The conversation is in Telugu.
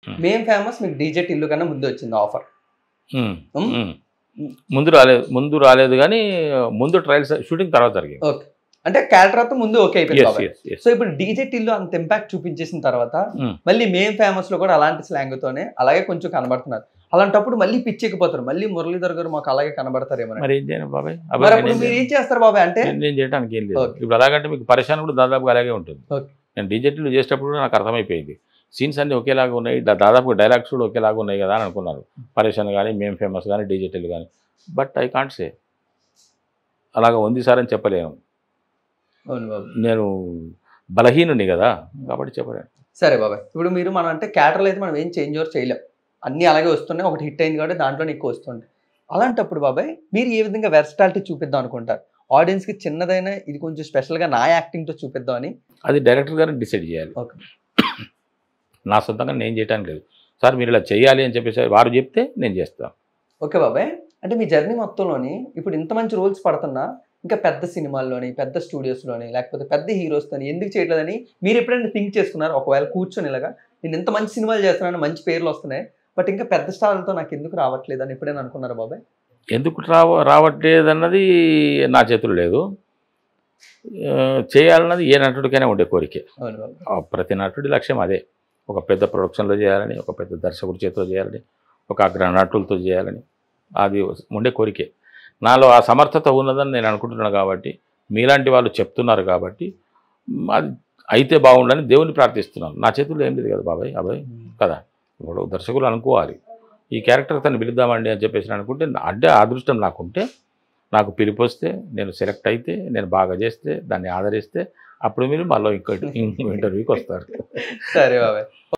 Hmm. మేం ఫేమస్ మీకు డీజే టిల్లు కన్నా ముందు వచ్చింది ఆఫర్ ఉమ్, ఉమ్. ఉమ్. ముందు రాలేదు ముందు రాలేదు కానీ ముందు ట్రయల్స్ షూటింగ్ తర్వాత జరిగింది ఓకే అంటే క్యారెక్టర్ అంతా ముందు ఓకే అయిపోయింది ఎస్ బాబాయ్ ఎస్ ఎస్ సో ఇప్పుడు డీజే టిల్లు అంత ఇంపాక్ట్ చూపించేసిన తర్వాత మళ్ళీ మేం ఫేమస్ లో కూడా అలాంటి స్లాంగ్ తోనే అలాగే కొంచెం కనబడుతున్నారు అలాంటప్పుడు మళ్ళీ పిచ్చెక్కిపోతారు మళ్ళీ మురళీధర్ గారు మాకు అలాగే కనబడతారేమో మరి ఏం చేయను బాబాయ్ మరి అబ్బాయి అప్పుడు నేనేం మీరు చేయను. ఏం చేస్తారు బాబాయ్ అంటే నేను- నేను చేయడానికి ఏం లేదు Okay. ఇప్పుడు అలాగంటే మీకు పరిశాన్ కూడా దాదాపుగా అలాగే ఉంటుంది Okay. నేను డిజిటల్ చేసేటప్పుడు కూడా నాకు అర్థమైపోయింది సీన్స్ అన్ని ఒకేలాగా ఉన్నాయి దా- దాదాపు డైలాగ్స్ కూడా ఒకేలాగా ఉన్నాయి కదా అని అనుకున్నారు పరేషన్ కానీ మేము ఫేమస్ కానీ డిజిటల్ కానీ బట్ ఐ కాంట్ సే అలాగ ఉంది సార్ అని చెప్పలేను అవును బాబు నేను బలహీనుని కదా కాబట్టి చెప్పలేను సరే బాబాయ్ ఇప్పుడు మీరు మనం అంటే క్యాటర్లు అయితే మనం ఏం చేంజ్ ఓవర్ చేయలేం అన్నీ అలాగే వస్తున్నాయి ఒకటి హిట్ అయింది కాబట్టి దాంట్లో ఎక్కువ వస్తుంది అలాంటప్పుడు బాబాయ్ మీరు ఏ విధంగా వెర్స్టాలిటీ చూపిద్దాం అనుకుంటారు ఆడియన్స్కి చిన్నదైనా ఇది కొంచెం స్పెషల్గా నా యాక్టింగ్తో చూపిద్దామని అది డైరెక్టర్ గారిని డిసైడ్ చేయాలి Okay. నా సొంతంగా నేను చేయడానికి లేదు సార్ మీరు ఇలా చేయాలి అని చెప్పేసి వారు చెప్తే నేను చేస్తాను ఓకే బాబాయ్ అంటే మీ జర్నీ మొత్తంలోని ఇప్పుడు ఇంత మంచి రోల్స్ పడుతున్నా ఇంకా పెద్ద సినిమాల్లోని పెద్ద స్టూడియోస్లోని లేకపోతే పెద్ద హీరోస్తోని ఎందుకు చేయట్లేదని మీరు ఎప్పుడైనా థింక్ చేసుకున్నారు ఒకవేళ కూర్చొని ఇలాగా నేను ఇంత మంచి సినిమాలు చేస్తున్నాను మంచి పేర్లు వస్తున్నాయి బట్ ఇంకా పెద్ద స్టార్లతో నాకు ఎందుకు రావట్లేదు అని ఎప్పుడైనా అనుకున్నారా బాబాయ్ ఎందుకు రావ రావట్లేదు అన్నది నా చేతులు లేదు ఆ, చేయాలన్నది ఏ నటుడికైనా ఉండే కోరికే అవును బాబాయ్ ఆ ప్రతి నటుడి లక్ష్యం అదే ఒక పెద్ద ప్రొడక్షన్లో చేయాలని ఒక పెద్ద దర్శకుడి చేతితో చేయాలని ఒక అగ్ర నటులతో చేయాలని అది ఉండే కోరికే నాలో ఆ సమర్థత ఉన్నదని నేను అనుకుంటున్నాను కాబట్టి మీలాంటి వాళ్ళు చెప్తున్నారు కాబట్టి మ్, అది అయితే బాగుండని దేవుని ప్రార్థిస్తున్నాను నా చేతుల్లో ఏం లేదు కదా బాబాయ్ అబ్బాయి కదా ఇప్పుడు దర్శకులు అనుకోవాలి ఈ క్యారెక్టర్ తను పిలుద్దామండి అని చెప్పేసి నేను అనుకుంటే నా- అంటే ఆ అదృష్టం నాకుంటే నాకు పిలుపు వస్తే నేను సెలెక్ట్ అయితే నేను బాగా చేస్తే దాన్ని ఆదరిస్తే అప్పుడు మీరు మళ్ళీ ఇంకో ఇంకో ఇంటర్వ్యూకి వస్తారు సరే బాబాయ్